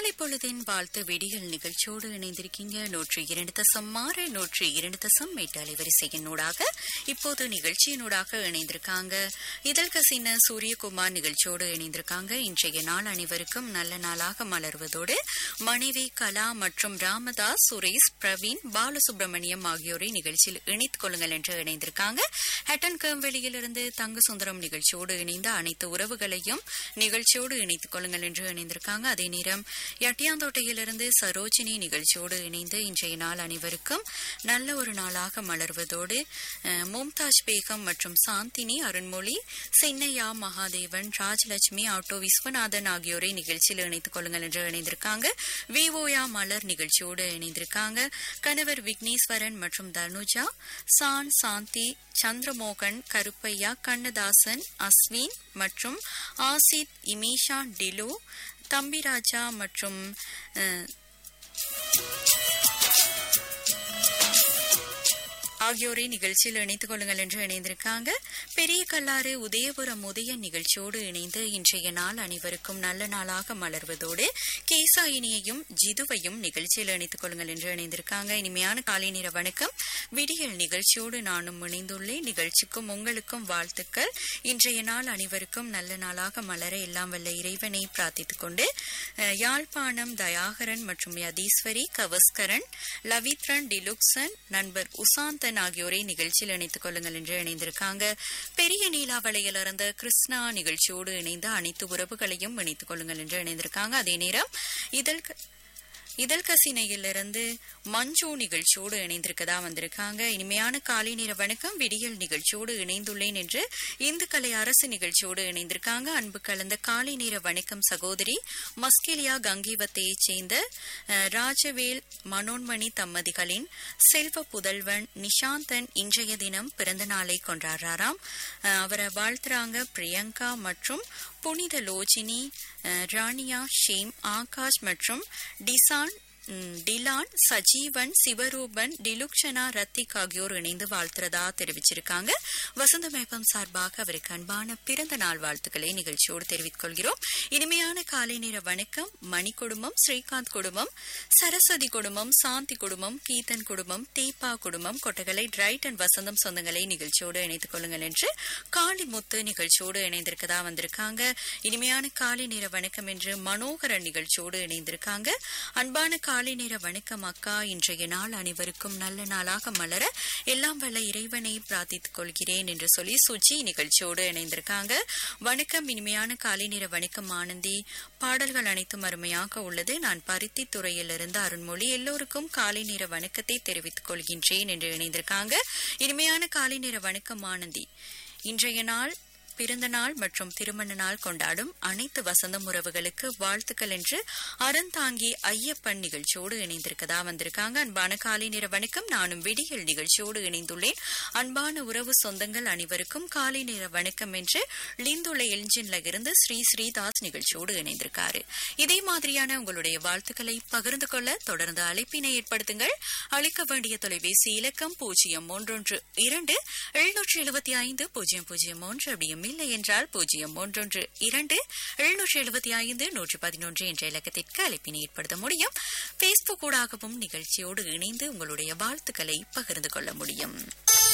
காலை பொழுதின் வாழ்த்து வெடிகள் நிகழ்ச்சியோடு இணைந்திருக்கீங்க நூற்றி இரண்டு தசம் ஆறு நூற்றி இரண்டு தசம் எட்டு அலைவரிசையினூடாக இப்போது நிகழ்ச்சியினூடாக இணைந்திருக்காங்க இதழ்க சின்ன சூரியகுமார் நிகழ்ச்சியோடு இணைந்திருக்காங்க இன்றைய நாள் அனைவருக்கும் நல்ல நாளாக மலர்வதோடு மனைவி கலா மற்றும் ராமதாஸ் சுரேஷ் பிரவீன் பாலசுப்ரமணியம் ஆகியோரை நிகழ்ச்சியில் இணைத்துக் கொள்ளுங்கள் என்று இணைந்திருக்காங்க ஹட்டன் கேம்வெளியிலிருந்து தங்க சுந்தரம் நிகழ்ச்சியோடு இணைந்த அனைத்து உறவுகளையும் நிகழ்ச்சியோடு இணைத்துக் கொள்ளுங்கள் என்று இணைந்திருக்காங்க அதே நேரம் எட்டியாந்தோட்டையிலிருந்து சரோஜினி நிகழ்ச்சியோடு இணைந்து இன்றைய நாள் அனைவருக்கும் நல்ல ஒரு நாளாக மலர்வதோடு அஹ், மும்தாஜ் பேகம் மற்றும் சாந்தினி அருண்மொழி சின்னையா மகாதேவன் ராஜலட்சுமி ஆட்டோ விஸ்வநாதன் ஆகியோரை நிகழ்ச்சியில் இணைத்துக் கொள்ளுங்கள் என்று இணைந்திருக்காங்க விவோயா மலர் நிகழ்ச்சியோடு இணைந்திருக்காங்க கணவர் விக்னேஸ்வரன் மற்றும் தனுஜா சான் சாந்தி சந்திரமோகன் கருப்பையா கண்ணதாசன் அஸ்வின் மற்றும் ஆசித் இமேஷா டிலு தம்பிராஜா மற்றும் அஹ், ஆகியோரை நிகழ்ச்சியில் இணைத்துக் கொள்ளுங்கள் என்று இணைந்திருக்காங்க பெரிய கல்லாறு உதயபுரம் உதய நிகழ்ச்சியோடு இணைந்து இன்றைய நாள் அனைவருக்கும் நல்ல நாளாக மலர்வதோடு கேசாயினியையும் ஜிதுவையும் நிகழ்ச்சியில் இணைத்துக் கொள்ளுங்கள் என்று இணைந்திருக்காங்க இனிமையான காலை நேர வணக்கம் விடியல் நிகழ்ச்சியோடு நானும் இணைந்துள்ளேன் நிகழ்ச்சிக்கும் உங்களுக்கும் வாழ்த்துக்கள் இன்றைய நாள் அனைவருக்கும் நல்ல நாளாக மலர எல்லாம் வல்ல இறைவனை பிரார்த்தித்துக் கொண்டு அஹ், யாழ்ப்பாணம் தயாகரன் மற்றும் யதீஸ்வரி கவஸ்கரன் லவித்ரன் டிலுக்சன் நண்பர் உசாந்தன் ஆகியோரை நிகழ்ச்சியில் இணைத்துக் கொள்ளுங்கள் என்று இணைந்திருக்காங்க பெரிய நீலாவளையிலிருந்து கிருஷ்ணா நிகழ்ச்சியோடு இணைந்த அனைத்து உறவுகளையும் இணைத்துக் கொள்ளுங்கள் என்று இணைந்திருக்காங்க அதே நேரம் இதழ் இதழ்கசினையிலிருந்து மஞ்சு நிகழ்ச்சியோடு இணைந்திருக்கதா வந்திருக்காங்க இனிமையான காலை நேர வணக்கம் விடியல் நிகழ்ச்சியோடு இணைந்துள்ளேன் என்று இந்து கலை அரசு நிகழ்ச்சியோடு இணைந்திருக்காங்க அன்பு கலந்த காலை நேர வணக்கம் சகோதரி மஸ்கெலியா கங்கீவத்தையைச் சேர்ந்த அஹ், ராஜவேல் மனோன்மணி தம்பதிகளின் செல்வ புதல்வன் நிஷாந்தன் இன்றைய தினம் பிறந்த நாளை கொண்டாடுறாராம் அஹ், அவரை வாழ்த்துறாங்க பிரியங்கா மற்றும் புனித லோஜினி அஹ், ராணியா ஷேம் ஆகாஷ் மற்றும் டிசான் ம், டிலான் சஜீவன் சிவரூபன் டிலுக்ஷனா ரத்திக் ஆகியோர் இணைந்து வாழ்த்துறதா தெரிவிச்சிருக்காங்க வசந்தமேகம் சார்பாக அவருக்கு அன்பான பிறந்த நாள் வாழ்த்துக்களை நிகழ்ச்சியோடு தெரிவித்துக் கொள்கிறோம் இனிமையான காலை நேர வணக்கம் மணி குடும்பம் ஸ்ரீகாந்த் குடும்பம் சரஸ்வதி குடும்பம் சாந்தி குடும்பம் கீதன் குடும்பம் தீபா குடும்பம் கொட்டகலை டிரைட் அண்ட் வசந்தம் சொந்தங்களை நிகழ்ச்சியோடு இணைத்துக் கொள்ளுங்கள் என்று காளிமுத்து நிகழ்ச்சியோடு இணைந்திருக்கதா வந்திருக்காங்க இனிமையான காலை நேர வணக்கம் என்று மனோகரன் நிகழ்ச்சியோடு இணைந்திருக்காங்க அன்பான காலை நேர வணக்கம் அக்கா இன்றைய நாள் அனைவருக்கும் நல்ல நாளாக மலர எல்லாம் வல்ல இறைவனை பிரார்த்தித்துக் கொள்கிறேன் என்று சொல்லி சுஜி நிகழ்ச்சியோடு இணைந்திருக்காங்க வணக்கம் இனிமையான காலை நேர வணக்கம் ஆனந்தி பாடல்கள் அனைத்தும் அருமையாக உள்ளது நான் பருத்தி துறையிலிருந்து அருண்மொழி எல்லோருக்கும் காலை நேர வணக்கத்தை தெரிவித்துக் கொள்கின்றேன் என்று இணைந்திருக்காங்க இனிமையான காலை நேர வணக்கம் ஆனந்தி இன்றைய நாள் பிறந்த நாள் மற்றும் திருமண நாள் கொண்டாடும் அனைத்து வசந்தம் உறவுகளுக்கு வாழ்த்துக்கள் என்று அறந்தாங்கி ஐயப்பன் நிகழ்ச்சியோடு இணைந்திருக்கதா வந்திருக்காங்க அன்பான காலை நேர வணக்கம் நானும் விடியல் நிகழ்ச்சியோடு இணைந்துள்ளேன் அன்பான உறவு சொந்தங்கள் அனைவருக்கும் காலை நேர வணக்கம் என்று லிந்துள்ள எல்ஜின்ல இருந்து ஸ்ரீ ஸ்ரீதாஸ் நிகழ்ச்சியோடு இணைந்திருக்காரு இதே மாதிரியான உங்களுடைய வாழ்த்துக்களை பகிர்ந்து கொள்ள தொடர்ந்து அழைப்பினை ஏற்படுத்துங்கள் அளிக்க வேண்டிய தொலைபேசி இலக்கம் பூஜ்ஜியம் ஒன்றொன்று இரண்டு எழுநூற்றி எழுபத்தி ஐந்து பூஜ்ஜியம் பூஜ்ஜியம் ஒன்று அப்படியும் இல்லை என்றால் பூஜ்ஜியம் ஒன்றொன்று இரண்டு எழுநூற்றி எழுபத்தி ஐந்து நூற்றி பதினொன்று என்ற இலக்கத்திற்கு அழைப்பினை ஏற்படுத்த முடியும் பேஸ்புக் ஊடாகவும் நிகழ்ச்சியோடு இணைந்து உங்களுடைய வாழ்த்துக்களை பகிர்ந்து கொள்ள முடியும்